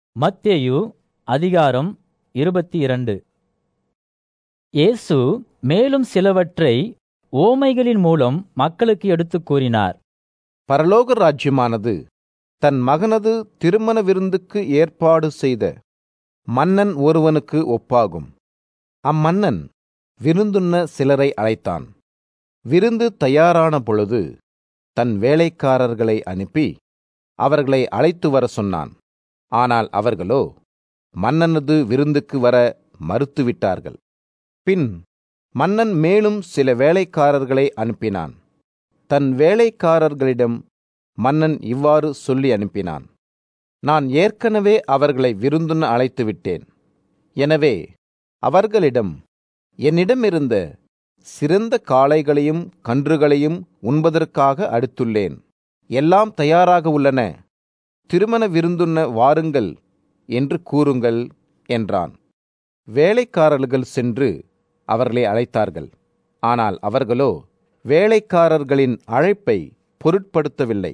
மத்தேயு அதிகாரம் இருபத்தி இரண்டு இயேசு மேலும் சிலவற்றை ஓமைகளின் மூலம் மக்களுக்கு எடுத்துக் கூறினார் பரலோக ராஜ்யமானது தன் மகனது திருமண விருந்துக்கு ஏற்பாடு செய்த மன்னன் ஒருவனுக்கு ஒப்பாகும் அம்மன்னன் விருந்துண்ண சிலரை அழைத்தான் விருந்து தயாரான பொழுது தன் வேலைக்காரர்களை அனுப்பி அவர்களை அழைத்து வர சொன்னான் ஆனால் அவர்களோ மன்னனது விருந்துக்கு வர மறுத்துவிட்டார்கள் பின் மன்னன் மேலும் சில வேலைக்காரர்களை அனுப்பினான் தன் வேலைக்காரர்களிடம் மன்னன் இவ்வாறு சொல்லி அனுப்பினான் நான் ஏற்கனவே அவர்களை விருந்துண்ண அழைத்து விட்டேன் எனவே அவர்களிடம் என்னிடமிருந்த சிறந்த காளைகளையும் கன்றுகளையும் உண்பதற்காக அடுத்துள்ளேன் எல்லாம் தயாராக உள்ளன திருமண விருந்துண்ண வாருங்கள் என்று கூறுங்கள் என்றான் வேலைக்காரர்கள் சென்று அவர்களை அழைத்தார்கள் ஆனால் அவர்களோ வேலைக்காரர்களின் அழைப்பை பொருட்படுத்தவில்லை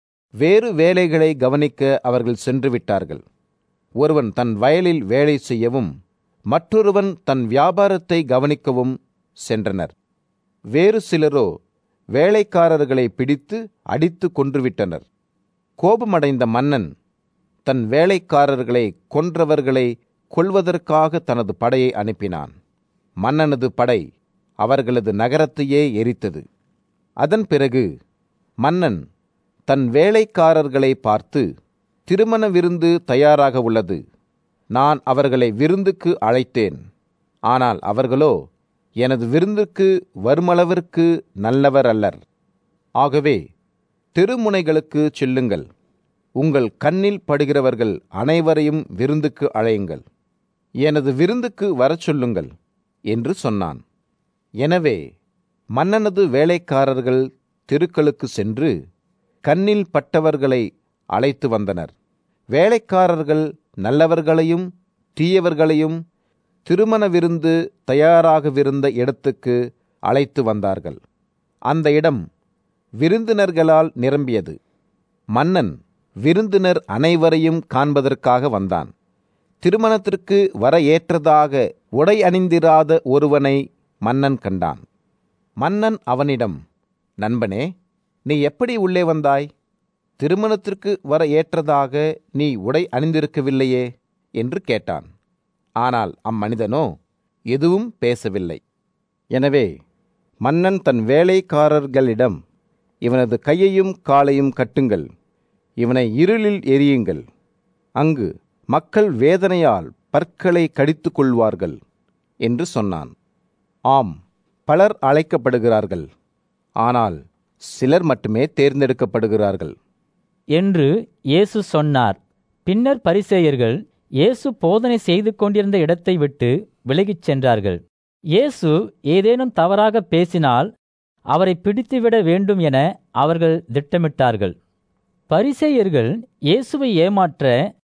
வேறு வேலைகளை கவனிக்க அவர்கள் சென்று விட்டார்கள் ஒருவன் தன் வயலில் வேலை செய்யவும் மற்றொருவன் தன் வியாபாரத்தை கவனிக்கவும் சென்றனர் வேறு சிலரோ வேலைக்காரர்களை பிடித்து அடித்து கொன்றுவிட்டனர் கோபமடைந்த மன்னன் தன் வேலைக்காரர்களை கொன்றவர்களை கொல்வதற்காக தனது படையை அனுப்பினான் மன்னனது படை அவர்களது நகரத்தையே எரித்தது அதன் பிறகு மன்னன் தன் வேலைக்காரர்களை பார்த்து திருமண விருந்து தயாராக உள்ளது நான் அவர்களை விருந்துக்கு அழைத்தேன் ஆனால் அவர்களோ எனது விருந்துக்கு வருமளவிற்கு நல்லவர் அல்லர் ஆகவே தெருமுனைகளுக்கு செல்லுங்கள் உங்கள் கண்ணில் படுகிறவர்கள் அனைவரையும் விருந்துக்கு அழையுங்கள் எனது விருந்துக்கு வரச் சொல்லுங்கள் என்று சொன்னான் எனவே மன்னனது வேலைக்காரர்கள் தெருக்களுக்கு சென்று கண்ணில் பட்டவர்களை அழைத்து வந்தனர் வேலைக்காரர்கள் நல்லவர்களையும் தீயவர்களையும் திருமண விருந்து தயாராகவிருந்த இடத்துக்கு அழைத்து வந்தார்கள் அந்த இடம் விருந்தினர்களால் நிரம்பியது மன்னன் விருந்தினர் அனைவரையும் காண்பதற்காக வந்தான் திருமணத்திற்கு வர ஏற்றதாக உடை அணிந்திராத ஒருவனை மன்னன் கண்டான் மன்னன் அவனிடம் நண்பனே நீ எப்படி உள்ளே வந்தாய் திருமணத்திற்கு வர ஏற்றதாக நீ உடை அணிந்திருக்கவில்லையே என்று கேட்டான் ஆனால் அம்மனிதனோ எதுவும் பேசவில்லை எனவே மன்னன் தன் வேலைக்காரர்களிடம் இவனது கையையும் காலையும் கட்டுங்கள் இவனை இருளில் எரியுங்கள் அங்கு மக்கள் வேதனையால் பற்களை கடித்து கொள்வார்கள் என்று சொன்னான் ஆம் பலர் அழைக்கப்படுகிறார்கள் ஆனால் சிலர் மட்டுமே தேர்ந்தெடுக்கப்படுகிறார்கள் என்று இயேசு சொன்னார் பின்னர் பரிசேயர்கள் இயேசு போதனை செய்து கொண்டிருந்த இடத்தை விட்டு விலகிச் சென்றார்கள் இயேசு ஏதேனும் தவறாக பேசினால் அவரை பிடித்துவிட வேண்டும் என அவர்கள் திட்டமிட்டார்கள் பரிசேயர்கள் இயேசுவை ஏமாற்ற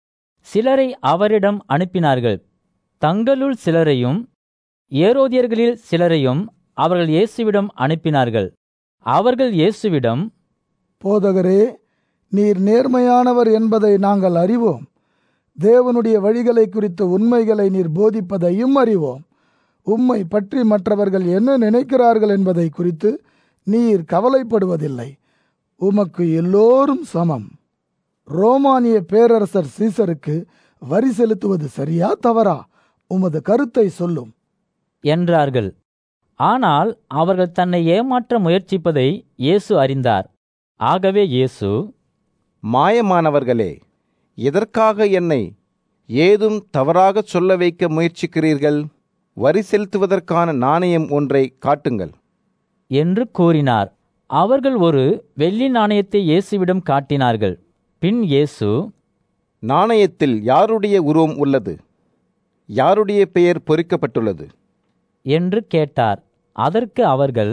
சிலரை அவரிடம் அனுப்பினார்கள் தங்களுள் சிலரையும் ஏரோதியர்களில் சிலரையும் அவர்கள் இயேசுவிடம் அனுப்பினார்கள் அவர்கள் இயேசுவிடம் போதகரே நீர் நேர்மையானவர் என்பதை நாங்கள் அறிவோம் தேவனுடைய வழிகளை குறித்த உண்மைகளை நீர் போதிப்பதையும் அறிவோம் உம்மை பற்றி மற்றவர்கள் என்ன நினைக்கிறார்கள் என்பதை குறித்து நீர் கவலைப்படுவதில்லை உமக்கு எல்லோரும் சமம் ரோமானிய பேரரசர் சீசருக்கு வரி செலுத்துவது சரியா தவறா உமது கருத்தை சொல்லும் என்றார்கள் ஆனால் அவர்கள் தன்னை ஏமாற்ற முயற்சிப்பதை இயேசு அறிந்தார் ஆகவே இயேசு மாயமானவர்களே எதற்காக என்னை ஏதும் தவறாகச் சொல்ல வைக்க முயற்சிக்கிறீர்கள் வரி செலுத்துவதற்கான நாணயம் ஒன்றை காட்டுங்கள் என்று கூறினார் அவர்கள் ஒரு வெள்ளி நாணயத்தை இயேசுவிடம் காட்டினார்கள் பின் இயேசு நாணயத்தில் யாருடைய உருவம் உள்ளது யாருடைய பெயர் பொறிக்கப்பட்டுள்ளது என்று கேட்டார் அதற்கு அவர்கள்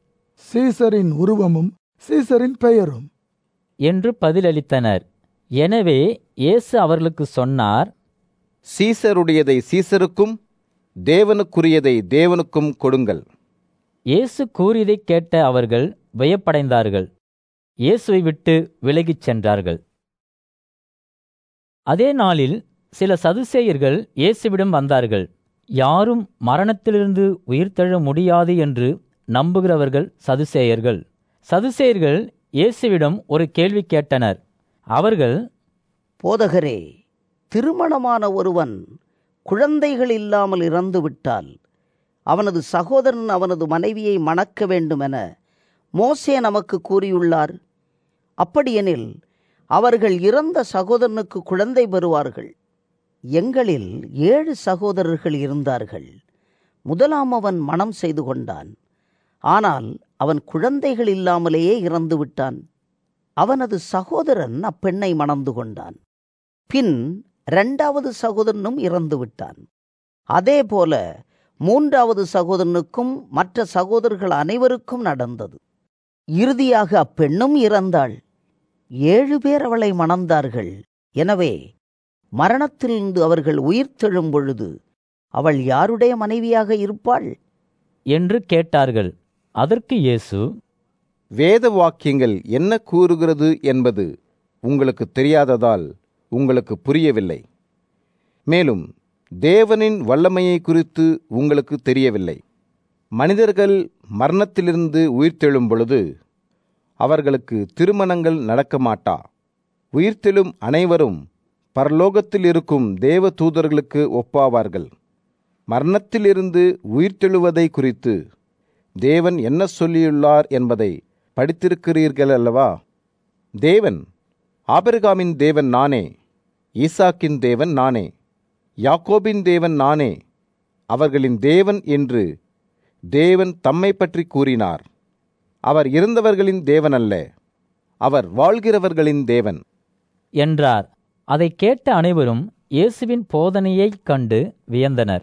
சீசரின் உருவமும் சீசரின் பெயரும் என்று பதிலளித்தனர் எனவே இயேசு அவர்களுக்கு சொன்னார் சீசருடையதை சீசருக்கும் தேவனுக்குரியதை தேவனுக்கும் கொடுங்கள் இயேசு கூறியதைக் கேட்ட அவர்கள் வியப்படைந்தார்கள் இயேசுவை விட்டு விலகிச் சென்றார்கள் அதே நாளில் சில சதுசேயர்கள் இயேசுவிடம் வந்தார்கள் யாரும் மரணத்திலிருந்து உயிர்த்தெழ முடியாது என்று நம்புகிறவர்கள் சதுசேயர்கள் சதுசேயர்கள் இயேசுவிடம் ஒரு கேள்வி கேட்டனர் அவர்கள் போதகரே திருமணமான ஒருவன் குழந்தைகள் இல்லாமல் இறந்துவிட்டால் அவனது சகோதரன் அவனது மனைவியை மணக்க வேண்டுமென மோசே நமக்கு கூறியுள்ளார் அப்படியெனில் அவர்கள் இறந்த சகோதரனுக்கு குழந்தை பெறுவார்கள் எங்களில் ஏழு சகோதரர்கள் இருந்தார்கள் முதலாம் அவன் மனம் செய்து கொண்டான் ஆனால் அவன் குழந்தைகள் இல்லாமலேயே இறந்து விட்டான் அவனது சகோதரன் அப்பெண்ணை மணந்து கொண்டான் பின் இரண்டாவது சகோதரனும் இறந்து விட்டான் அதேபோல மூன்றாவது சகோதரனுக்கும் மற்ற சகோதரர்கள் அனைவருக்கும் நடந்தது இறுதியாக அப்பெண்ணும் இறந்தாள் ஏழு பேர் அவளை மணந்தார்கள் எனவே மரணத்திலிருந்து அவர்கள் உயிர்த்தெழும் பொழுது அவள் யாருடைய மனைவியாக இருப்பாள் என்று கேட்டார்கள் அதற்கு இயேசு வேத வாக்கியங்கள் என்ன கூறுகிறது என்பது உங்களுக்கு தெரியாததால் உங்களுக்கு புரியவில்லை மேலும் தேவனின் வல்லமையை குறித்து உங்களுக்கு தெரியவில்லை மனிதர்கள் மரணத்திலிருந்து உயிர்த்தெழும் பொழுது அவர்களுக்கு திருமணங்கள் நடக்க மாட்டா உயிர்த்தெழும் அனைவரும் பரலோகத்தில் இருக்கும் தேவ தூதர்களுக்கு ஒப்பாவார்கள் மரணத்திலிருந்து உயிர்த்தெழுவதை குறித்து தேவன் என்ன சொல்லியுள்ளார் என்பதை படித்திருக்கிறீர்கள் அல்லவா தேவன் ஆபிரகாமின் தேவன் நானே ஈசாக்கின் தேவன் நானே யாக்கோபின் தேவன் நானே அவர்களின் தேவன் என்று தேவன் தம்மை பற்றி கூறினார் அவர் இருந்தவர்களின் தேவன் அல்ல அவர் வாழ்கிறவர்களின் தேவன் என்றார் அதை கேட்ட அனைவரும் இயேசுவின் போதனையைக் கண்டு வியந்தனர்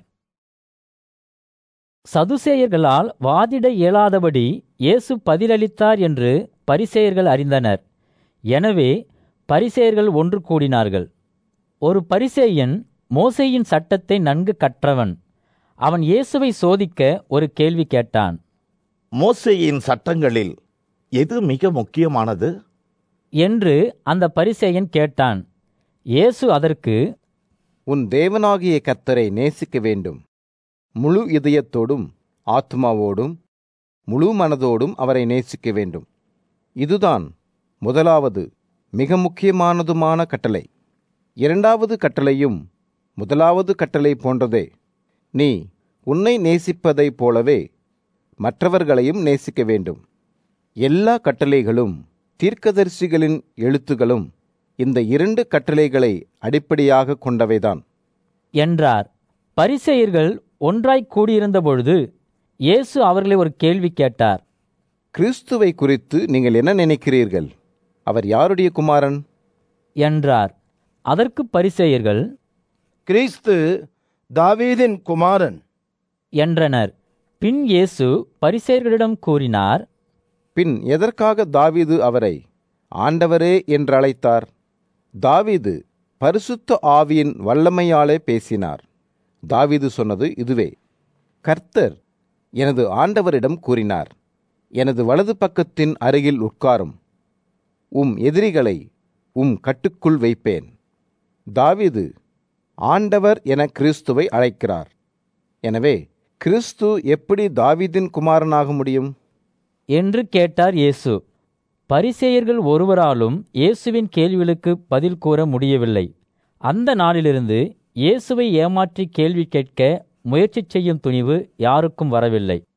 சதுசேயர்களால் வாதிட இயலாதபடி இயேசு பதிலளித்தார் என்று பரிசேயர்கள் அறிந்தனர் எனவே பரிசேயர்கள் ஒன்று கூடினார்கள் ஒரு பரிசேயன் மோசேயின் சட்டத்தை நன்கு கற்றவன் அவன் இயேசுவை சோதிக்க ஒரு கேள்வி கேட்டான் மோசேயின் சட்டங்களில் எது மிக முக்கியமானது என்று அந்த பரிசேயன் கேட்டான் இயேசு அதற்கு உன் தேவனாகிய கர்த்தரை நேசிக்க வேண்டும் முழு இதயத்தோடும் ஆத்மாவோடும் முழு மனதோடும் அவரை நேசிக்க வேண்டும் இதுதான் முதலாவது மிக முக்கியமானதுமான கட்டளை இரண்டாவது கட்டளையும் முதலாவது கட்டளை போன்றதே நீ உன்னை நேசிப்பதைப் போலவே மற்றவர்களையும் நேசிக்க வேண்டும் எல்லா கட்டளைகளும் தீர்க்கதரிசிகளின் எழுத்துகளும் இந்த இரண்டு கட்டளைகளை அடிப்படையாக கொண்டவைதான் என்றார் பரிசேயர்கள் ஒன்றாய் கூடியிருந்தபொழுது இயேசு அவர்களை ஒரு கேள்வி கேட்டார் கிறிஸ்துவை குறித்து நீங்கள் என்ன நினைக்கிறீர்கள் அவர் யாருடைய குமாரன் என்றார் அதற்கு பரிசேயர்கள் கிறிஸ்து தாவீதின் குமாரன் என்றனர் பின் இயேசு பரிசேயர்களிடம் கூறினார் பின் எதற்காக தாவீது அவரை ஆண்டவரே என்று அழைத்தார் தாவீது பரிசுத்த ஆவியின் வல்லமையாலே பேசினார் தாவீது சொன்னது இதுவே கர்த்தர் எனது ஆண்டவரிடம் கூறினார் எனது வலது பக்கத்தின் அருகில் உட்காரும் உம் எதிரிகளை உம் கட்டுக்குள் வைப்பேன் தாவீது ஆண்டவர் என கிறிஸ்துவை அழைக்கிறார் எனவே கிறிஸ்து எப்படி தாவீதின் குமாரனாக முடியும் என்று கேட்டார் இயேசு பரிசேயர்கள் ஒருவராலும் இயேசுவின் கேள்விகளுக்கு பதில் கூற முடியவில்லை அந்த நாளிலிருந்து இயேசுவை ஏமாற்றி கேள்வி கேட்க முயற்சி செய்யும் துணிவு யாருக்கும் வரவில்லை